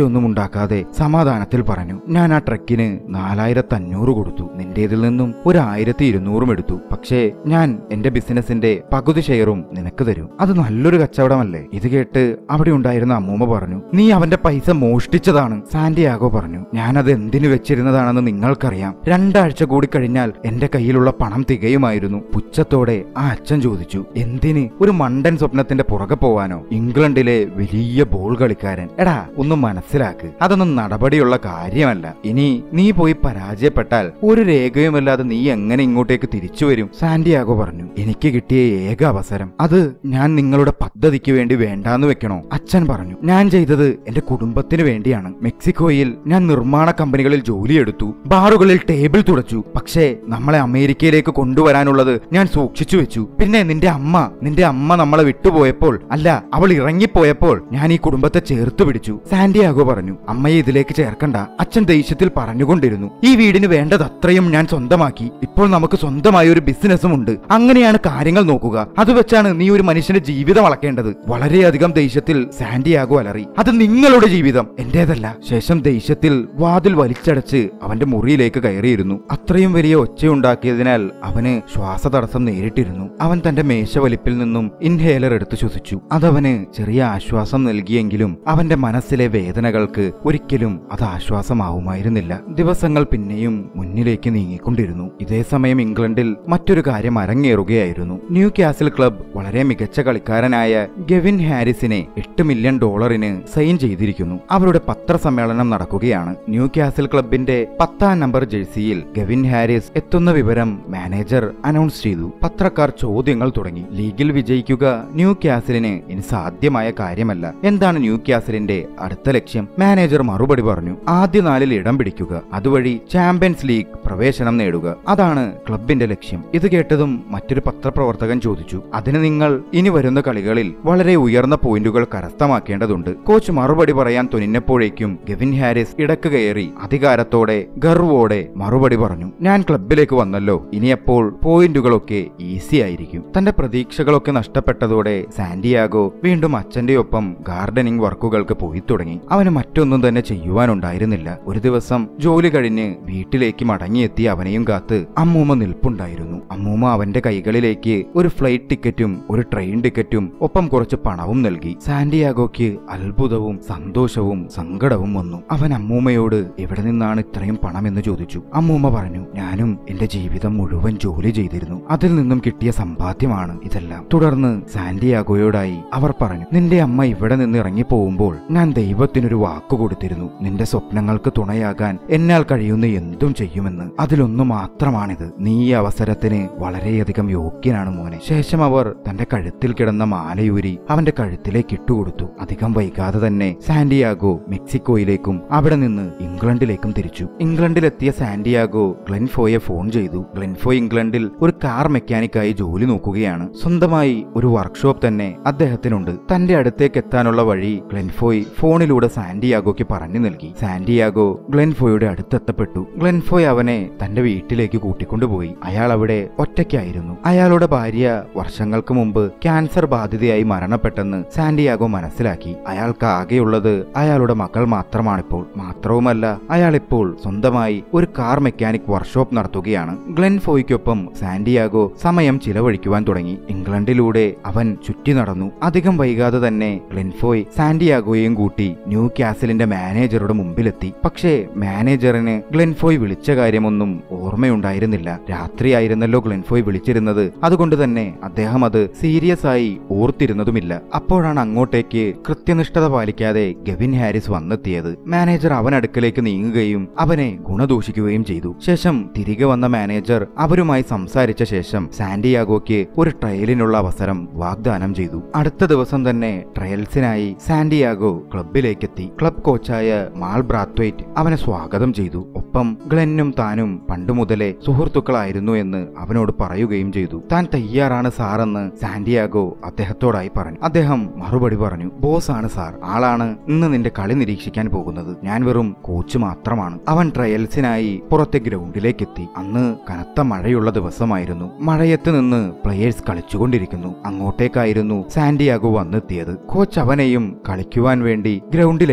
ഒച്ചയൊന്നും ഉണ്ടാക്കാതെ സമാധാനത്തിൽ പറഞ്ഞു ഞാൻ ആ ട്രക്കിന് നാലായിരത്തി അഞ്ഞൂറ് കൊടുത്തു നിന്റേതിൽ നിന്നും ഒരു ആയിരത്തി ഇരുന്നൂറും എടുത്തു പക്ഷേ ഞാൻ എന്റെ ബിസിനസിന്റെ പകുതി ഷെയറും നിനക്ക് തരും അത് നല്ലൊരു കച്ചവടമല്ലേ ഇത് കേട്ട് അവിടെ ഉണ്ടായിരുന്ന അമ്മൂമ്മ പറഞ്ഞു നീ അവന്റെ പൈസ മോഷ്ടിച്ചതാണ് സാന്റിയാഗോ പറഞ്ഞു ഞാനത് എന്തിനു വെച്ചിരുന്നതാണെന്ന് നിങ്ങൾക്കറിയാം രണ്ടാഴ്ച കൂടി കഴിഞ്ഞാൽ എന്റെ കയ്യിലുള്ള പണം തികയുമായിരുന്നു പുച്ഛത്തോടെ ആ അച്ഛൻ ചോദിച്ചു എന്തിന് ഒരു മണ്ടൻ സ്വപ്നത്തിന്റെ പുറകെ പോവാനോ ഇംഗ്ലണ്ടിലെ വലിയ ബോൾ കളിക്കാരൻ എടാ ഒന്ന് മനസ്സിലാക്ക് അതൊന്നും നടപടിയുള്ള കാര്യമല്ല ഇനി നീ പോയി പരാജയപ്പെട്ടാൽ ഒരു രേഖയുമല്ലാതെ നീ എങ്ങനെ ഇങ്ങോട്ടേക്ക് തിരിച്ചു വരും സാന്റിയാഗോ പറഞ്ഞു എനിക്ക് കിട്ടിയ ഏക അവസരം അത് ഞാൻ നിങ്ങളുടെ പദ്ധതിക്ക് വേണ്ടി വേണ്ടാന്ന് വെക്കണോ അച്ഛൻ പറഞ്ഞു ഞാൻ ചെയ്തത് എന്റെ കുടുംബത്തിന് വേണ്ടിയാണ് മെക്സിക്കോയിൽ ഞാൻ നിർമ്മാണ കമ്പനികളിൽ ജോലിയെടുത്തു ബാറുകളിൽ ടേബിൾ തുടച്ചു പക്ഷേ നമ്മളെ അമേരിക്കയിലേക്ക് കൊണ്ടുവരാനുള്ളത് ഞാൻ സൂക്ഷിച്ചു വെച്ചു പിന്നെ നിന്റെ അമ്മ നിന്റെ അമ്മ നമ്മളെ വിട്ടുപോയപ്പോൾ അല്ല അവൾ ഇറങ്ങിപ്പോയപ്പോൾ ഞാൻ ഈ കുടുംബത്തെ ചേർത്ത് പിടിച്ചു സാന്റിയാഗോ പറഞ്ഞു അമ്മയെ ഇതിലേക്ക് ചേർക്കണ്ട അച്ഛൻ ദേഷ്യത്തിൽ പറഞ്ഞുകൊണ്ടിരുന്നു ഈ വീടിന് വേണ്ടത് അത്രയും ഞാൻ സ്വന്തമാക്കി ഇപ്പോൾ നമുക്ക് സ്വന്തമായ ഒരു ബിസിനസ്സും ഉണ്ട് അങ്ങനെയാണ് കാര്യങ്ങൾ നോക്കുക അത് വെച്ചാണ് നീ ഒരു മനുഷ്യന്റെ ജീവിതം അളക്കേണ്ടത് വളരെയധികം ദേഷ്യത്തിൽ സാന്റിയാഗോ അലറി അത് നിങ്ങളുടെ ജീവിതം എന്റേതല്ല ശേഷം ദേഷ്യത്തിൽ വാതിൽ വലിച്ചടച്ച് അവന്റെ മുറിയിലേക്ക് കയറിയിരുന്നു അത്രയും വലിയ ഒച്ചയുണ്ടാക്കിയതിനാൽ അവന് ശ്വാസതടസ്സം നേരിട്ടിരുന്നു അവൻ തന്റെ മേശവലിപ്പിൽ നിന്നും ഇൻഹേലർ എടുത്തു ശ്വസിച്ചു അതവന് ചെറിയ ആശ്വാസം നൽകിയെങ്കിലും അവന്റെ മനസ്സിലെ വേദനകൾക്ക് ഒരിക്കലും അത് ആശ്വാസമാവുമായിരുന്നില്ല ദിവസങ്ങൾ പിന്നെയും മുന്നിലേക്ക് നീങ്ങിക്കൊണ്ടിരുന്നു ഇതേ സമയം ഇംഗ്ലണ്ടിൽ മറ്റൊരു കാര്യം അരങ്ങേറുകയായിരുന്നു ന്യൂ കാസിൽ ക്ലബ് വളരെ മികച്ച കളിക്കാരനായ ഗെവിൻ ഹാരിസിനെ എട്ട് മില്യൺ ഡോളറിന് സൈൻ ചെയ്തിരിക്കുന്നു അവരുടെ പത്രസമ്മേളനം നടക്കുകയാണ് ന്യൂ കാസിൽ ക്ലബിന്റെ പത്താം നമ്പർ ജേഴ്സിയിൽ ഗെവിൻ ഹാരിസ് എത്തുന്ന വിവരം മാനേജർ അനൗൺസ് ചെയ്തു പത്രക്കാർ ചോദ്യങ്ങൾ തുടങ്ങി ലീഗിൽ വിജയിക്കുക ന്യൂ കാസിലിന് ഇനി സാധ്യമായ കാര്യമല്ല എന്താണ് ന്യൂ കാസിലിന്റെ അടുത്ത ലക്ഷ്യം മാനേജർ മറുപടി പറഞ്ഞു ആദ്യ നാലിൽ ഇടം പിടിക്കുക അതുവഴി ചാമ്പ്യൻസ് ലീഗ് പ്രവേശനം നേടുക അതാണ് ക്ലബിന്റെ ലക്ഷ്യം ഇത് കേട്ടതും മറ്റൊരു പത്രപ്രവർത്തകൻ ചോദിച്ചു അതിന് നിങ്ങൾ ഇനി വരുന്ന കളികളിൽ വളരെ ഉയർന്ന പോയിന്റുകൾ കരസ്ഥമാക്കേണ്ടതുണ്ട് കോച്ച് മറുപടി പറയാൻ തുനിഞ്ഞപ്പോഴേക്കും ഗെവിൻ ഹാരിസ് ഇടക്ക് കയറി അധികാരത്തോടെ ഗർവോടെ മറുപടി പറഞ്ഞു ഞാൻ ക്ലബിലേക്ക് വന്നല്ലോ ഇനിയപ്പോൾ പോയിന്റുകളൊക്കെ ഈസി ആയിരിക്കും തന്റെ പ്രതീക്ഷകളൊക്കെ നഷ്ടപ്പെട്ടതോടെ സാന്റിയാഗോ വീണ്ടും അച്ഛന്റെ ഒപ്പം ഗാർഡനിങ് വർക്കുകൾക്ക് പോയി തുടങ്ങി അവന് മറ്റൊന്നും തന്നെ ചെയ്യുവാനുണ്ടായിരുന്നില്ല ഒരു ദിവസം ജോലി കഴിഞ്ഞ് വീട്ടിലേക്ക് മടങ്ങിയെത്തിയ അവനെയും കാത്ത് അമ്മൂമ്മ നിൽപ്പുണ്ടായിരുന്നു അമ്മൂമ്മ അവന്റെ കൈകളിലേക്ക് ഒരു ഫ്ലൈറ്റ് ടിക്കറ്റും ഒരു ട്രെയിൻ ടിക്കറ്റും ഒപ്പം കുറച്ച് പണവും നൽകി സാന്റിയാഗോയ്ക്ക് അത്ഭുതവും സന്തോഷവും സങ്കടവും വന്നു അവൻ അമ്മൂമ്മയോട് എവിടെ നിന്നാണ് ഇത്രയും പണം എന്ന് ചോദിച്ചു അമ്മൂമ്മ പറഞ്ഞു ഞാനും എന്റെ ജീവിതം മുഴുവൻ ജോലി ചെയ്തിരുന്നു അതിൽ നിന്നും കിട്ടിയ സമ്പാദ്യമാണ് ഇതെല്ലാം തുടർന്ന് സാന്റിയാഗോയോടായി അവർ പറഞ്ഞു നിന്റെ അമ്മ ഇവിടെ നിന്ന് ഇറങ്ങി പോകുമ്പോൾ ഞാൻ ദൈവത്തിനൊരു വാക്കു കൊടുത്തിരുന്നു നിന്റെ സ്വപ്നങ്ങൾക്ക് തുണയാകാൻ എന്നാൽ കഴിയുന്ന എന്തും ചെയ്യുമെന്ന് അതിലൊന്നു മാത്രമാണിത് നീ ഈ അവസരത്തിന് വളരെയധികം യോഗ്യനാണ് മോനെ ശേഷം അവർ തന്റെ കഴുത്തിൽ കിടന്ന മാലയൂരി അവന്റെ കഴുത്തിലേക്ക് ഇട്ടുകൊടുത്തു അധികം വൈകാതെ തന്നെ സാന്റിയാഗോ മെക്സിക്കോയിലേക്കും അവിടെ നിന്ന് ഇംഗ്ലണ്ടിലേക്കും തിരിച്ചു ഇംഗ്ലണ്ടിലെത്തിയ സാന്റിയാഗോ ഗ്ലെൻഫോയെ ഫോൺ ചെയ്തു ഗ്ലെൻഫോ ഇംഗ്ലണ്ടിൽ ഒരു കാർ മെക്കാനിക്കായി ജോലി നോക്കുകയാണ് സ്വന്തമായി ഒരു വർക്ക്ഷോപ്പ് തന്നെ അദ്ദേഹത്തിനുണ്ട് തന്റെ അടുത്തേക്ക് എത്താനുള്ള വഴി ഗ്ലെൻഫോയ് ഫോണിലൂടെ സാന്റിയാഗോയ്ക്ക് പറഞ്ഞു നൽകി സാന്റിയാഗോ ഗ്ലെൻഫോയുടെ അടുത്തെത്തപ്പെട്ടു ഗ്ലെൻഫോയ് അവനെ തന്റെ വീട്ടിലേക്ക് കൂട്ടിക്കൊണ്ടുപോയി അയാൾ അവിടെ ഒറ്റയ്ക്കായിരുന്നു അയാളുടെ ഭാര്യ വർഷങ്ങൾക്ക് മുമ്പ് ക്യാൻസർ ബാധിതയായി മരണപ്പെട്ടെന്ന് സാന്റിയാഗോ മനസ്സിലാക്കി അയാൾക്ക് ആകെയുള്ളത് അയാളുടെ മകൾ മാത്രമാണിപ്പോൾ മാത്രവുമല്ല അയാൾ ഇപ്പോൾ സ്വന്തമായി ഒരു കാർ മെക്കാനിക് വർക്ക്ഷോപ്പ് നടത്തുകയാണ് ഗ്ലെൻഫോയ്ക്കൊപ്പം സാന്റിയാഗോ സമയം ചിലവഴിക്കുവാൻ തുടങ്ങി ഇംഗ്ലണ്ടിലൂടെ അവൻ ചുറ്റി നടന്നു അധികം വൈകാതെ തന്നെ ഗ്ലെൻഫോയ് സാന്റിയാഗോയെയും കൂട്ടി ന്യൂ കാസിലിന്റെ മാനേജറുടെ മുമ്പിലെത്തി പക്ഷേ മാനേജറിന് ഗ്ലെൻഫോയ് വിളിച്ച കാര്യമൊന്നും ഓർമ്മയുണ്ടായിരുന്നില്ല രാത്രിയായിരുന്നല്ലോ ഗ്ലെൻഫോയ് വിളിച്ചിരുന്നത് അതുകൊണ്ട് തന്നെ അദ്ദേഹം അത് സീരിയസ് ആയി ഓർത്തിരുന്നതുമില്ല അപ്പോഴാണ് അങ്ങോട്ടേക്ക് കൃത്യനിഷ്ഠത പാലിക്കാതെ ഗവിൻ ഹാരിസ് വന്നെത്തിയത് മാനേജർ അവൻ അടുക്കലേക്ക് നീങ്ങുകയും അവനെ ഗുണദൂഷിക്കുകയും ചെയ്തു ശേഷം തിരികെ വന്ന മാനേജർ അവരുമായി സംസാരിച്ച ശേഷം സാന്റിയാഗോയ്ക്ക് ഒരു ട്രയലിനുള്ള അവസരം വാഗ്ദാനം ചെയ്തു അടുത്ത ദിവസം തന്നെ ട്രയൽസിനായി സാന്റിയാഗോ ക്ലബിലേക്കെത്തി ക്ലബ് കോച്ചായ മാൾ ബ്രാത്വൈറ്റ് അവനെ സ്വാഗതം ചെയ്തു ഒപ്പം ഗ്ലെന്നും താനും പണ്ടു മുതലേ സുഹൃത്തുക്കളായിരുന്നു എന്ന് അവനോട് പറയുകയും ചെയ്തു താൻ തയ്യാറാണ് സാറെന്ന് സാന്റിയാഗോ അദ്ദേഹത്തോടായി പറഞ്ഞു അദ്ദേഹം മറുപടി പറഞ്ഞു ബോസ് ആണ് സാർ ആളാണ് ഇന്ന് നിന്റെ കളി നിരീക്ഷിക്കാൻ പോകുന്നത് ഞാൻ വെറും കോച്ച് മാത്രമാണ് അവൻ ട്രയൽസിനായി പുറത്തെ ഗ്രൗണ്ടിലേക്ക് എത്തി അന്ന് കനത്ത മഴയുള്ള ദിവസമായിരുന്നു മഴയത്ത് നിന്ന് പ്ലെയേഴ്സ് കളിച്ചുകൊണ്ടിരിക്കുന്നു അങ്ങോട്ടേക്കായിരുന്നു സാന്റിയാഗോ വന്നെത്തിയത് കോച്ച് അവനെയും കളിക്കുവാൻ വേണ്ടി ഗ്രൗണ്ടിലേക്ക്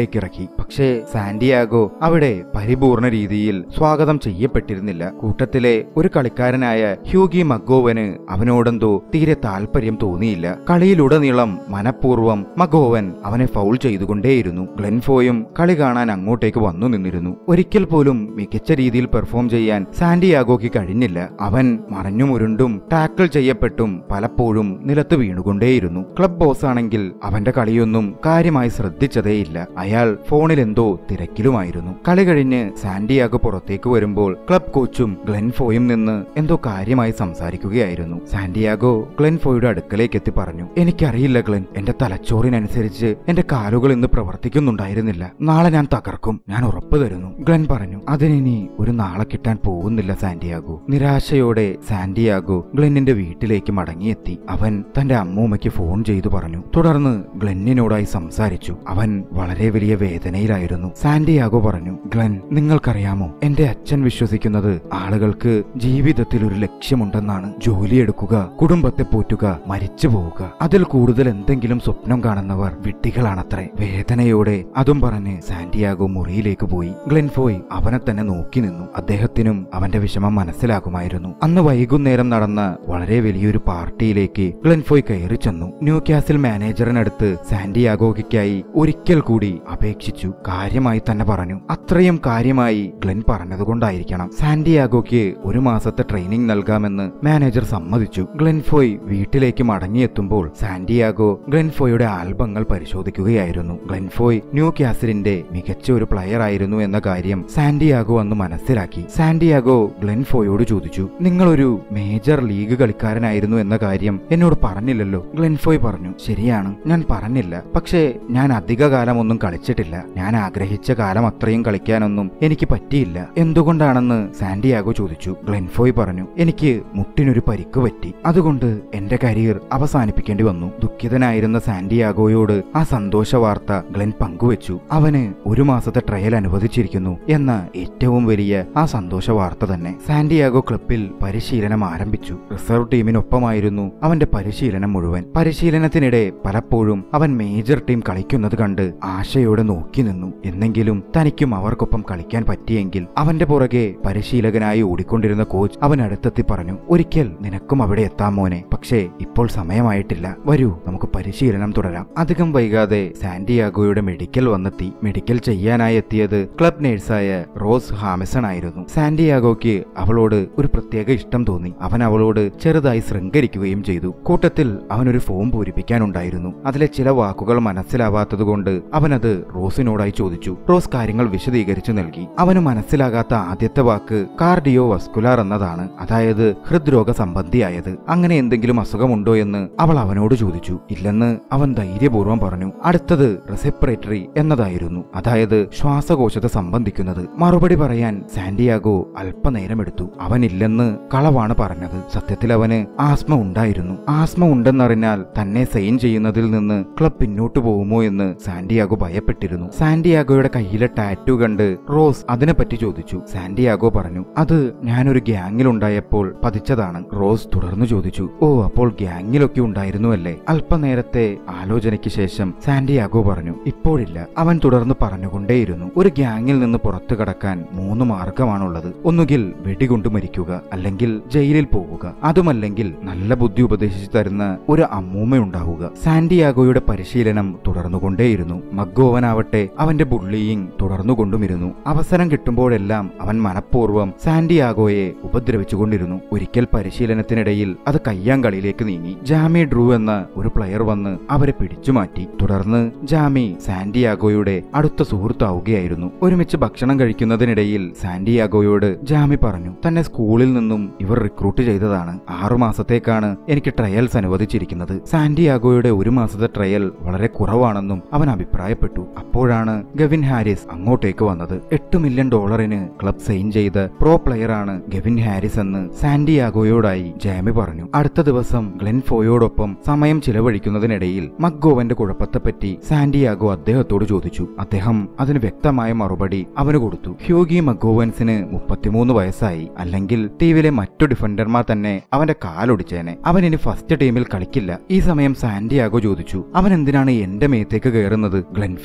കോർട്ടിലേക്ക് ഇറക്കി പക്ഷേ സാന്റിയാഗോ അവിടെ പരിപൂർണ രീതിയിൽ സ്വാഗതം ചെയ്യപ്പെട്ടിരുന്നില്ല കൂട്ടത്തിലെ ഒരു കളിക്കാരനായ ഹ്യൂഗി മഗോവന് അവനോടെന്തോ തീരെ താല്പര്യം തോന്നിയില്ല കളിയിലുടനീളം മനഃപൂർവ്വം മഗോവൻ അവനെ ഫൗൾ ചെയ്തുകൊണ്ടേയിരുന്നു ഗ്ലെൻഫോയും കളി കാണാൻ അങ്ങോട്ടേക്ക് വന്നു നിന്നിരുന്നു ഒരിക്കൽ പോലും മികച്ച രീതിയിൽ പെർഫോം ചെയ്യാൻ സാന്റിയാഗോയ്ക്ക് കഴിഞ്ഞില്ല അവൻ മറഞ്ഞുമുരുണ്ടും ടാക്കിൾ ചെയ്യപ്പെട്ടും പലപ്പോഴും നിലത്ത് വീണുകൊണ്ടേയിരുന്നു ക്ലബ് ബോസ് ആണെങ്കിൽ അവന്റെ കളിയൊന്നും കാര്യമായി ശ്രദ്ധിച്ചതേയില്ല അയാൾ ഫോണിൽ എന്തോ തിരക്കിലുമായിരുന്നു കളി കഴിഞ്ഞ് സാന്റിയാഗോ പുറത്തേക്ക് വരുമ്പോൾ ക്ലബ് കോച്ചും ഗ്ലെൻഫോയും നിന്ന് എന്തോ കാര്യമായി സംസാരിക്കുകയായിരുന്നു സാന്റിയാഗോ ഗ്ലെൻഫോയുടെ അടുക്കലേക്ക് എത്തി പറഞ്ഞു എനിക്കറിയില്ല ഗ്ലെൻ എന്റെ തലച്ചോറിനനുസരിച്ച് എന്റെ കാലുകൾ ഇന്ന് പ്രവർത്തിക്കുന്നുണ്ടായിരുന്നില്ല നാളെ ഞാൻ തകർക്കും ഞാൻ ഉറപ്പു തരുന്നു ഗ്ലെൻ പറഞ്ഞു അതിനി ഒരു നാളെ കിട്ടാൻ പോകുന്നില്ല സാന്റിയാഗോ നിരാശയോടെ സാന്റിയാഗോ ഗ്ലെന്നിന്റെ വീട്ടിലേക്ക് മടങ്ങിയെത്തി അവൻ തന്റെ അമ്മൂമ്മയ്ക്ക് ഫോൺ ചെയ്തു പറഞ്ഞു തുടർന്ന് ഗ്ലെന്നിനോടായി സംസാരിച്ചു അവൻ വളരെ വലിയ വേദനയിലായിരുന്നു സാന്റിയാഗോ പറഞ്ഞു ഗ്ലെൻ നിങ്ങൾക്കറിയാമോ എന്റെ അച്ഛൻ വിശ്വസിക്കുന്നത് ആളുകൾക്ക് ജീവിതത്തിൽ ഒരു ലക്ഷ്യമുണ്ടെന്നാണ് ജോലിയെടുക്കുക കുടുംബത്തെ പോറ്റുക മരിച്ചു പോവുക അതിൽ കൂടുതൽ എന്തെങ്കിലും സ്വപ്നം കാണുന്നവർ വിഡ്ഢികളാണത്രേ വേദനയോടെ അതും പറഞ്ഞ് സാന്റിയാഗോ മുറിയിലേക്ക് പോയി ഗ്ലെൻഫോയ് അവനെ തന്നെ നോക്കി നിന്നു അദ്ദേഹത്തിനും അവന്റെ വിഷമം മനസ്സിലാകുമായിരുന്നു അന്ന് വൈകുന്നേരം നടന്ന വളരെ വലിയൊരു പാർട്ടിയിലേക്ക് ഗ്ലെൻഫോയ് കയറി ചെന്നു ന്യൂ കാസിൽ മാനേജറിനടുത്ത് സാന്റിയാഗോയ്ക്കായി ഒരിക്കൽ കൂടി അപേക്ഷിച്ചു കാര്യമായി തന്നെ പറഞ്ഞു അത്രയും കാര്യമായി ഗ്ലെൻ പറഞ്ഞതുകൊണ്ടായിരിക്കണം സാന്റിയാഗോയ്ക്ക് ഒരു മാസത്തെ ട്രെയിനിങ് നൽകാമെന്ന് മാനേജർ സമ്മതിച്ചു ഗ്ലെൻഫോയ് വീട്ടിലേക്ക് മടങ്ങിയെത്തുമ്പോൾ സാന്റിയാഗോ ഗ്ലെൻഫോയുടെ ആൽബങ്ങൾ പരിശോധിക്കുകയായിരുന്നു ഗ്ലെൻഫോയ് ന്യൂ കാസിലിന്റെ മികച്ച ഒരു പ്ലെയർ ആയിരുന്നു എന്ന കാര്യം സാന്റിയാഗോ അന്ന് മനസ്സിലാക്കി സാന്റിയാഗോ ഗ്ലെൻഫോയോട് ചോദിച്ചു നിങ്ങളൊരു മേജർ ലീഗ് കളിക്കാരനായിരുന്നു എന്ന കാര്യം എന്നോട് പറഞ്ഞില്ലല്ലോ ഗ്ലെൻഫോയ് പറഞ്ഞു ശരിയാണ് ഞാൻ പറഞ്ഞില്ല പക്ഷേ ഞാൻ അധിക കാലമൊന്നും കളിച്ചിട്ടില്ല ഞാൻ ആഗ്രഹിച്ച കാലം അത്രയും കളിക്കാനൊന്നും എനിക്ക് പറ്റിയില്ല എന്തുകൊണ്ടാണെന്ന് സാന്റിയാഗോ ചോദിച്ചു ഗ്ലെൻഫോയ് പറഞ്ഞു എനിക്ക് മുട്ടിനൊരു പരിക്ക് പറ്റി അതുകൊണ്ട് എന്റെ കരിയർ അവസാനിപ്പിക്കേണ്ടി വന്നു ദുഃഖിതനായിരുന്ന സാന്റിയാഗോയോട് ആ സന്തോഷ വാർത്ത ഗ്ലെൻ പങ്കുവച്ചു അവന് ഒരു മാസത്തെ ട്രയൽ അനുവദിച്ചിരിക്കുന്നു എന്ന ഏറ്റവും വലിയ ആ സന്തോഷ വാർത്ത തന്നെ സാന്റിയാഗോ ക്ലബിൽ പരിശീലനം ആരംഭിച്ചു റിസർവ് ടീമിനൊപ്പമായിരുന്നു അവന്റെ പരിശീലനം മുഴുവൻ പരിശീലനത്തിനിടെ പലപ്പോഴും അവൻ മേജർ ടീം കളിക്കുന്നത് കണ്ട് ആശയോടെ നോക്കി നിന്നു എന്നെങ്കിലും തനിക്കും അവർക്കൊപ്പം കളിക്കാൻ പറ്റിയെങ്കിൽ അവന്റെ പുറകെ പരിശീലകനായി ഓടിക്കൊണ്ടിരുന്ന കോച്ച് അവൻ അടുത്തെത്തി പറഞ്ഞു ഒരിക്കൽ നിനക്കും അവിടെ എത്താം മോനെ പക്ഷേ ഇപ്പോൾ സമയമായിട്ടില്ല വരൂ നമുക്ക് പരിശീലനം തുടരാം അധികം വൈകാതെ സാന്റിയാഗോയുടെ മെഡിക്കൽ വന്നെത്തി മെഡിക്കൽ ചെയ്യാനായി എത്തിയത് ക്ലബ് നേഴ്സായ റോസ് ഹാമിസൺ ആയിരുന്നു സാന്റിയാഗോയ്ക്ക് അവളോട് ഒരു പ്രത്യേക ഇഷ്ടം തോന്നി അവൻ അവളോട് ചെറുതായി ശൃംഗരിക്കുകയും ചെയ്തു കൂട്ടത്തിൽ അവനൊരു ഫോം പൂരിപ്പിക്കാനുണ്ടായിരുന്നു അതിലെ ചില വാക്കുകൾ മനസ്സിലാവാത്തതുകൊണ്ട് അവനത് റോസിനോടായി ചോദിച്ചു റോസ് കാര്യങ്ങൾ വിശദീകരിച്ചു നൽകി അവന് മനസ്സിലാകാത്ത ആദ്യത്തെ വാക്ക് കാർഡിയോ വസ്കുലാർ എന്നതാണ് അതായത് ഹൃദ്രോഗ സംബന്ധിയായത് അങ്ങനെ എന്തെങ്കിലും അസുഖമുണ്ടോ എന്ന് അവൾ അവനോട് ചോദിച്ചു ഇല്ലെന്ന് അവൻ ധൈര്യപൂർവ്വം പറഞ്ഞു അടുത്തത് റെസിപ്രേറ്ററി എന്നതായിരുന്നു അതായത് ശ്വാസകോശത്തെ സംബന്ധിക്കുന്നത് മറുപടി പറയാൻ സാന്റിയാഗോ അല്പനേരമെടുത്തു അവനില്ലെന്ന് കളവാണ് പറഞ്ഞത് സത്യത്തിൽ അവന് ആസ്മ ഉണ്ടായിരുന്നു ആസ്മ ഉണ്ടെന്നറിഞ്ഞാൽ തന്നെ സൈൻ ചെയ്യുന്നതിൽ നിന്ന് ക്ലബ് പിന്നോട്ടു പോകുമോ എന്ന് സാന്റിയാഗോ ഭയപ്പെട്ടിരുന്നു സാന്റിയാഗോയുടെ കയ്യിലെ ടാറ്റു കണ്ട് റോസ് അതിനെപ്പറ്റി ചോദിച്ചു സാന്റിയാഗോ പറഞ്ഞു അത് ഞാനൊരു ഗ്യാങ്ങിലുണ്ടായപ്പോൾ പതിച്ചതാണ് റോസ് തുടർന്നു ചോദിച്ചു ഓ അപ്പോൾ ഗ്യാങ്ങിലൊക്കെ ഉണ്ടായിരുന്നുവല്ലേ അല്പനേരത്തെ ആലോചനയ്ക്ക് ശേഷം സാന്റിയാഗോ പറഞ്ഞു ഇപ്പോഴില്ല അവൻ തുടർന്ന് പറഞ്ഞുകൊണ്ടേയിരുന്നു ഒരു ഗ്യാങ്ങിൽ നിന്ന് പുറത്തു കടക്കാൻ മൂന്ന് മാർഗമാണുള്ളത് ഒന്നുകിൽ വെടികൊണ്ട് മരിക്കുക അല്ലെങ്കിൽ ജയിലിൽ പോകുക അതുമല്ലെങ്കിൽ നല്ല ബുദ്ധി ഉപദേശിച്ചു തരുന്ന ഒരു അമ്മൂമ്മയുണ്ടാവുക സാന്റിയാഗോയുടെ പരിശീലനം തുടർന്നുകൊണ്ടേയിരുന്നു മഗ്ഗോവനാവട്ടെ അവന്റെ ബുള്ളിയിങ് തുടർന്നുകൊണ്ടുമിരുന്നു അവസരം കിട്ടുമ്പോഴെല്ലാം അവൻ മനഃപൂർവ്വം സാന്റിയാഗോയെ ഉപദ്രവിച്ചുകൊണ്ടിരുന്നു ഒരിക്കൽ പരിശീലനത്തിനിടയിൽ അത് കയ്യാങ്കളിയിലേക്ക് നീങ്ങി ജാമി ഡ്രൂ എന്ന ഒരു പ്ലെയർ വന്ന് അവരെ പിടിച്ചുമാറ്റി തുടർന്ന് ജാമി സാന്റിയാഗോയുടെ അടുത്ത സുഹൃത്താവുകയായിരുന്നു ഒരുമിച്ച് ഭക്ഷണം കഴിക്കുന്നതിനിടയിൽ സാന്റിയാഗോയോട് ജാമി പറഞ്ഞു തന്നെ സ്കൂളിൽ നിന്നും ഇവർ റിക്രൂട്ട് ചെയ്തതാണ് ആറു മാസത്തേക്കാണ് എനിക്ക് ട്രയൽസ് അനുവദിച്ചിരിക്കുന്നത് സാന്റിയാഗോയുടെ ഒരു മാസത്തെ ട്രയൽ വളരെ കുറവാണെന്നും അവൻ അഭിപ്രായപ്പെട്ടു അപ്പോഴാണ് ഗവിൻ ഹാരിസ് അങ്ങോട്ടേക്ക് വന്നത് എട്ട് മില്യൺ ഡോളറിന് ക്ലബ് സൈൻ ചെയ്ത പ്രോ പ്ലെയറാണ് ഗവിൻ ഹാരിസ് എന്ന് സാന്റിയാഗോയോടായി ജാമി പറഞ്ഞു അടുത്ത ദിവസം ഗ്ലെൻ ഫോയോടൊപ്പം സമയം ചിലവഴിക്കുന്നതിനിടയിൽ മക്ഗോവന്റെ കുഴപ്പത്തെപ്പറ്റി സാന്റിയാഗോ അദ്ദേഹത്തോട് ചോദിച്ചു അദ്ദേഹം അതിന് വ്യക്തമായ മറുപടി അവന് കൊടുത്തു ഹ്യൂഗി മഗോവൻസിന് മുപ്പത്തിമൂന്ന് വയസ്സായി അല്ലെങ്കിൽ ടീമിലെ മറ്റു ഡിഫൻഡർമാർ തന്നെ അവന്റെ കാലൊടിച്ചേനെ അവൻ ഇനി ഫസ്റ്റ് ടീമിൽ കളിക്കില്ല ഈ സമയം സാന്റിയാഗോ ചോദിച്ചു അവൻ എന്തിനാണ് എന്റെ മേത്തേക്ക് കയറുന്നത് ഗ്ലെൻഫോ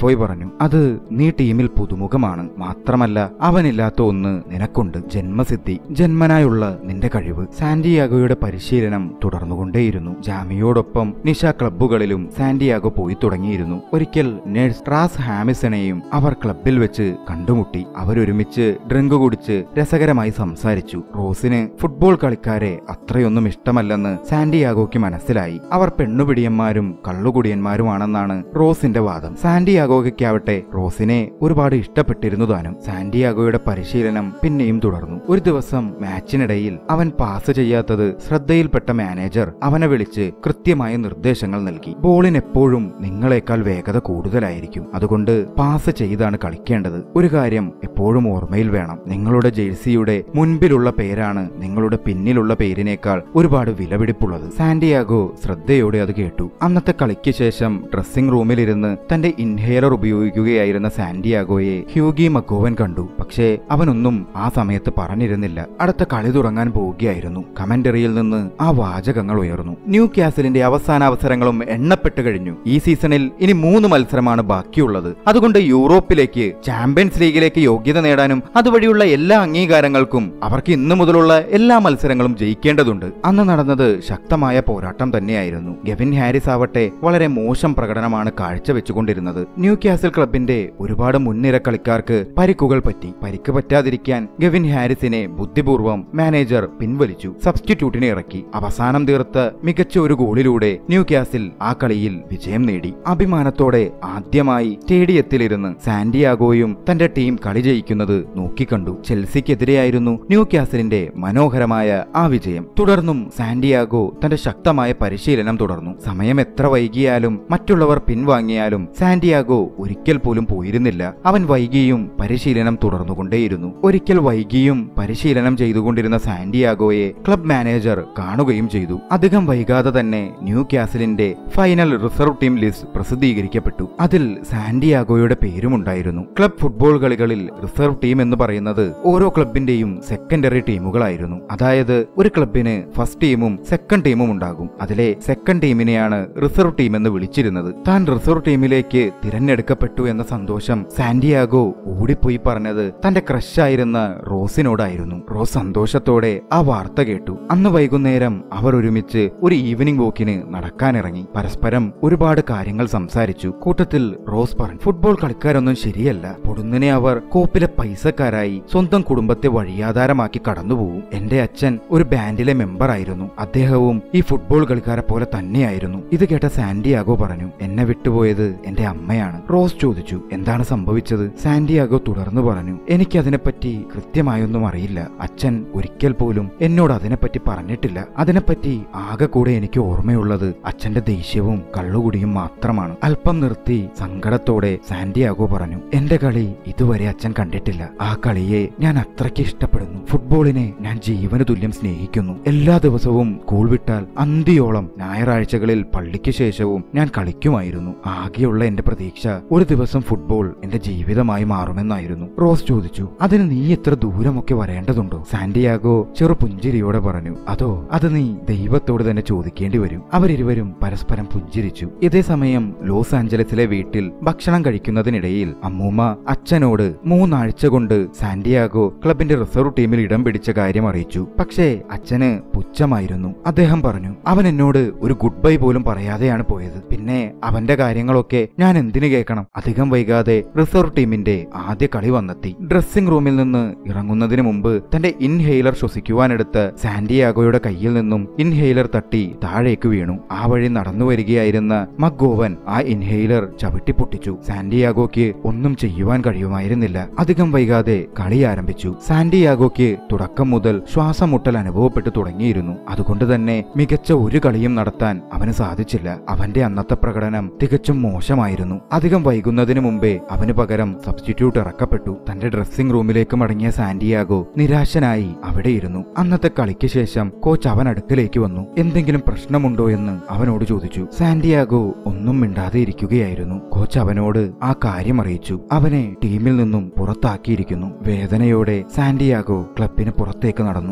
മാൽഫോയ് പറഞ്ഞു അത് നീ ടീമിൽ പുതുമുഖമാണ് മാത്രമല്ല അവനില്ലാത്ത ഒന്ന് നിനക്കുണ്ട് ജന്മസിദ്ധി ജന്മനായുള്ള നിന്റെ കഴിവ് സാന്റിയാഗോയുടെ പരിശീലനം തുടർന്നുകൊണ്ടേയിരുന്നു ജാമിയോടൊപ്പം നിശ ക്ലബ്ബുകളിലും സാന്റിയാഗോ പോയി തുടങ്ങിയിരുന്നു ഒരിക്കൽ നേഴ്സ് ട്രാസ് ഹാമിസണെയും അവർ ക്ലബ്ബിൽ വെച്ച് കണ്ടുമുട്ടി അവരൊരുമിച്ച് ഡ്രിങ്ക് കുടിച്ച് രസകരമായി സംസാരിച്ചു റോസിന് ഫുട്ബോൾ കളിക്കാരെ അത്രയൊന്നും ഇഷ്ടമല്ലെന്ന് സാന്റിയാഗോയ്ക്ക് മനസ്സിലായി അവർ പെണ്ണുപിടിയന്മാരും കള്ളുകുടിയന്മാരുമാണെന്നാണ് റോസിന്റെ വാദം സാന്റിയാഗോയ്ക്കാവട്ടെ റോസിനെ ഒരുപാട് ഇഷ്ടപ്പെട്ടിരുന്നു താനും സാന്റിയാഗോയുടെ പരിശീലനം പിന്നെയും തുടർന്നു ഒരു ദിവസം മാച്ചിനിടയിൽ അവൻ പാസ് ചെയ്യാത്തത് ശ്രദ്ധയിൽപ്പെട്ട മാനേജർ അവനെ വിളിച്ച് കൃത്യമായ നിർദ്ദേശങ്ങൾ നൽകി ബോളിന് എപ്പോഴും നിങ്ങളെക്കാൾ വേഗത കൂടുതലായിരിക്കും അതുകൊണ്ട് പാസ് ചെയ്താണ് കളിക്കേണ്ടത് ഒരു കാര്യം എപ്പോഴും ഓർമ്മയിൽ വേണം നിങ്ങളുടെ ജേഴ്സിയുടെ മുൻപിലുള്ള പേരാണ് നിങ്ങളുടെ പിന്നിലുള്ള പേരിനേക്കാൾ ഒരുപാട് വിലപിടിപ്പുള്ളത് സാന്റിയാഗോ ശ്രദ്ധയോടെ അത് കേട്ടു അന്നത്തെ കളിക്ക് ശേഷം ഡ്രസ്സിംഗ് റൂമിലിരുന്ന് തന്റെ ഇൻഹേലർ ഉപയോഗിക്കുകയായിരുന്ന സാന്റിയാഗോയെ ഹ്യൂഗി മക്കോവൻ കണ്ടു പക്ഷേ അവനൊന്നും ആ സമയത്ത് പറഞ്ഞിരുന്നില്ല അടുത്ത കളി തുടങ്ങാൻ പോവുകയായിരുന്നു കമന്ററിയിൽ നിന്ന് ആ വാചകങ്ങൾ ഉയർന്നു ന്യൂ കാസലിന്റെ അവസാന അവസരങ്ങളും എണ്ണപ്പെട്ട് കഴിഞ്ഞു ഈ സീസണിൽ ഇനി മൂന്ന് മത്സരമാണ് ബാക്കിയുള്ളത് അതുകൊണ്ട് യൂറോപ്പിലേക്ക് ചാമ്പ്യൻസ് ലീഗിലേക്ക് യോഗ്യത നേടാനും അതുവഴിയുള്ള എല്ലാ അംഗീകാരങ്ങൾക്കും അവർക്ക് ഇന്നു മുതലുള്ള എല്ലാ മത്സരങ്ങളും ജയിക്കേണ്ടതുണ്ട് അന്ന് നടന്നത് ശക്തമായ പോരാട്ടം തന്നെയായിരുന്നു ഗെവിൻ ഹാരിസ് ആവട്ടെ വളരെ മോശം പ്രകടനമാണ് കാഴ്ചവെച്ചുകൊണ്ടിരുന്നത് ന്യൂ കാസൽ ക്ലബിന്റെ ഒരുപാട് മുൻനിര കളിക്കാർക്ക് പരിക്കുകൾ പറ്റി പരിക്ക് പറ്റാതിരിക്കാൻ ഗെവിൻ ഹാരിസിനെ ബുദ്ധിപൂർവ്വം മാനേജർ പിൻവലിച്ചു സബ്സ്റ്റിറ്റ്യൂട്ടിനെ ഇറക്കി അവസാനം തീർത്ത മികച്ച ഒരു ഗോളിലൂടെ ന്യൂ കാസിൽ ആ കളിയിൽ വിജയം നേടി അഭിമാനത്തോടെ ആദ്യമായി സ്റ്റേഡിയത്തിലിരുന്ന് സാന്റിയാഗോയും തന്റെ ടീം കളി ജയിക്കുന്നത് നോക്കിക്കണ്ടു ചെൽസിക്കെതിരെയായിരുന്നു ന്യൂ കാസലിന്റെ മനോഹരമായ ആ വിജയം തുടർന്നും സാന്റിയാഗോ തന്റെ ശക്തമായ പരിശീലനം തുടർന്നു സമയം എത്ര വൈകിയാലും മറ്റുള്ളവർ പിൻവാങ്ങിയാലും സാന്റിയാഗോ ഒരിക്കൽ പോലും പോയിരുന്നില്ല അവൻ വൈകിയും പരിശീലനം തുടർന്നുകൊണ്ടേയിരുന്നു ഒരിക്കൽ വൈകിയും പരിശീലനം ചെയ്തുകൊണ്ടിരുന്ന സാന്റിയാഗോയെ ക്ലബ് മാനേജർ കാണുകയും ചെയ്തു അധികം വൈകാതെ തന്നെ ന്യൂ കാസലിന്റെ ഫൈനൽ റിസർവ് ടീം ലിസ്റ്റ് പ്രസിദ്ധീകരിക്കപ്പെട്ടു അതിൽ സാന്റിയാഗോയുടെ പേരുമുണ്ടായിരുന്നു ക്ലബ് ഫുട്ബോൾ കളികളിൽ റിസർവ് ടീം എന്ന് പറയുന്നത് ഓരോ ക്ലബിന്റെയും സെക്കൻഡറി ടീമുകളായിരുന്നു അതായത് ഒരു ക്ലബിന് ഫസ്റ്റ് ടീമും സെക്കൻഡ് ടീമും ഉണ്ടാകും അതിലെ സെക്കൻഡ് ടീമിനെയാണ് റിസർവ് ടീം എന്ന് വിളിച്ചിരുന്നത് താൻ റിസർവ് ടീമിലേക്ക് തിരഞ്ഞെടുക്കപ്പെട്ടു എന്ന സന്തോഷം സാന്റിയാഗോ ഓടിപ്പോയി പറഞ്ഞത് തന്റെ ക്രഷായിരുന്ന റോസിനോടായിരുന്നു റോസ് സന്തോഷത്തോടെ ആ വാർത്ത കേട്ടു അന്ന് വൈകുന്നേരം അവർ ഒരുമിച്ച് ഒരു ഈവനിംഗ് വോക്കിന് നടക്കാനിറങ്ങി പരസ്പരം ഒരുപാട് കാര്യങ്ങൾ സംസാരിച്ചു കൂട്ടത്തിൽ റോസ് പറഞ്ഞു ഫുട്ബോൾ കളിക്കാരൊന്നും ശരിയല്ല പൊടുന്നനെ അവർ കോപ്പിലെ പൈസക്കാരായി സ്വന്തം കുടുംബത്തെ വഴിയാധാരമാക്കി കടന്നുപോകും എന്റെ അച്ഛൻ ഒരു ബാൻഡിലെ മെമ്പർ ആയിരുന്നു അദ്ദേഹവും ഈ ഫുട്ബോൾ കളിക്കാരെ പോലെ തന്നെയായിരുന്നു ഇത് കേട്ട സാന്റിയാഗോ പറഞ്ഞു എന്നെ വിട്ടുപോയത് എന്റെ അമ്മയാണ് റോസ് ചോദിച്ചു എന്താണ് സംഭവിച്ചത് സാന്റിയാഗോ തുടർന്നു പറഞ്ഞു എനിക്കതിനെപ്പറ്റി കൃത്യമായൊന്നും അറിയില്ല അച്ഛൻ ഒരിക്കൽ പോലും എന്നോട് അതിനെപ്പറ്റി പറഞ്ഞിട്ടില്ല അതിനെപ്പറ്റി ആകെ കൂടെ എനിക്ക് ഓർമ്മയുള്ളത് അച്ഛന്റെ ദേഷ്യവും കള്ളുകുടിയും മാത്രമാണ് അല്പം നിർത്തി സങ്കടത്തോടെ സാന്റിയാഗോ പറഞ്ഞു എന്റെ കളി ഇതുവരെ അച്ഛൻ കണ്ടിട്ടില്ല ആ കളിയെ ഞാൻ അത്രയ്ക്ക് ഇഷ്ടപ്പെടുന്നു ഫുട്ബോളിനെ ഞാൻ ജീവന് തുല്യം സ്നേഹിക്കുന്നു എല്ലാ ദിവസവും സ്കൂൾ വിട്ടാൽ അന്തിയോളം ഞായറാഴ്ചകളിൽ പള്ളിക്ക് ശേഷവും ഞാൻ കളിക്കുമായിരുന്നു ആകെയുള്ള എന്റെ പ്രതീക്ഷ ഒരു ദിവസം ഫുട്ബോൾ എന്റെ ജീവിതമായി മാറുമെന്നായിരുന്നു റോസ് ചോദിച്ചു അതിന് നീ എത്ര ദൂരമൊക്കെ വരേണ്ടതുണ്ടോ സാന്റിയാഗോ ചെറു പുഞ്ചിരിയോടെ പറഞ്ഞു അതോ അത് നീ ദൈവത്തോട് തന്നെ ചോദിക്കേണ്ടി വരും അവരിരുവരും പരസ്പരം പുഞ്ചിരിച്ചു ഇതേ സമയം ലോസ് ആഞ്ചലസിലെ വീട്ടിൽ ഭക്ഷണം കഴിക്കുന്നതിനിടയിൽ അമ്മൂമ്മ അച്ഛനോട് മൂന്നാഴ്ച കൊണ്ട് സാന്റിയാഗോ ക്ലബിന്റെ റിസർവ് ടീമിൽ ഇടം പിടിച്ച കാര്യം അറിയിച്ചു പക്ഷേ അച്ഛന് പുച്ഛമായിരുന്നു അദ്ദേഹം പറഞ്ഞു അവൻ എന്നോട് ഒരു ഗുഡ് ബൈ പോലും പറയാതെയാണ് പോയത് പിന്നെ അവന്റെ കാര്യങ്ങളൊക്കെ ഞാൻ എന്തിനു കേൾക്കണം അധികം വൈകാതെ റിസർവ് ടീമിന്റെ ആദ്യ കളി വന്നെത്തി ഡ്രസ്സിംഗ് റൂമിൽ നിന്ന് ഇറങ്ങുന്നതിന് മുമ്പ് തന്റെ ഇൻഹെയിലർ ശ്വസിക്കുവാനെടുത്ത സാന്റിയാഗോയുടെ കയ്യിൽ നിന്നും ഇൻഹെയിലർ തട്ടി താഴേക്ക് വീണു ആ വഴി നടന്നു വരികയായിരുന്ന മഗോവൻ ആ ഇൻഹെയിലർ ചവിട്ടി പൊട്ടിച്ചു സാന്റിയാഗോയ്ക്ക് ഒന്നും ചെയ്യുവാൻ കഴിയുമായിരുന്നില്ല അധികം വൈകാതെ കളി ആരംഭിച്ചു സാന്റിയാഗോയ്ക്ക് തുടക്കം മുതൽ ശ്വാസമുട്ടൽ അനുഭവപ്പെട്ടു തുടങ്ങിയിരുന്നു അതുകൊണ്ട് തന്നെ മികച്ച ഒരു കളിയും നടത്താൻ അവന് സാധിച്ചില്ല അവന്റെ അന്നത്തെ പ്രകടനം തികച്ചും മോശമായിരുന്നു അധികം വൈകുന്നതിന് മുമ്പേ അവന് പകരം സബ്സ്റ്റിറ്റ്യൂട്ട് ഇറക്കപ്പെട്ടു തന്റെ ഡ്രസ്സിംഗ് റൂമിലേക്ക് മടങ്ങിയ സാന്റിയാഗോ നിരാശനായി അവിടെ ഇരുന്നു അന്നത്തെ കളിക്ക് ശേഷം കോച്ച് അവൻ അടുക്കലേക്ക് വന്നു എന്തെങ്കിലും പ്രശ്നമുണ്ടോ എന്ന് അവനോട് ചോദിച്ചു സാന്റിയാഗോ ഒന്നും മിണ്ടാതെ ഇരിക്കുകയായിരുന്നു കോച്ച് അവനോട് ആ കാര്യം അറിയിച്ചു അവനെ ടീമിൽ നിന്നും പുറത്താക്കിയിരിക്കുന്നു വേദനയോടെ സാന്റിയാഗോ ക്ലബിന് പുറത്തേക്ക് നടന്നു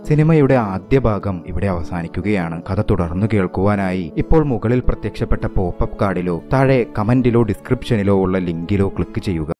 സിനിമയുടെ ആദ്യ ഭാഗം ഇവിടെ അവസാനിക്കുകയാണ് കഥ തുടർന്നു കേൾക്കുവാനായി ഇപ്പോൾ മുകളിൽ പ്രത്യക്ഷപ്പെട്ട പോപ്പപ്പ് കാർഡിലോ താഴെ കമന്റിലോ ഡിസ്ക്രിപ്ഷനിലോ ഉള്ള ലിങ്കിലോ ക്ലിക്ക് ചെയ്യുക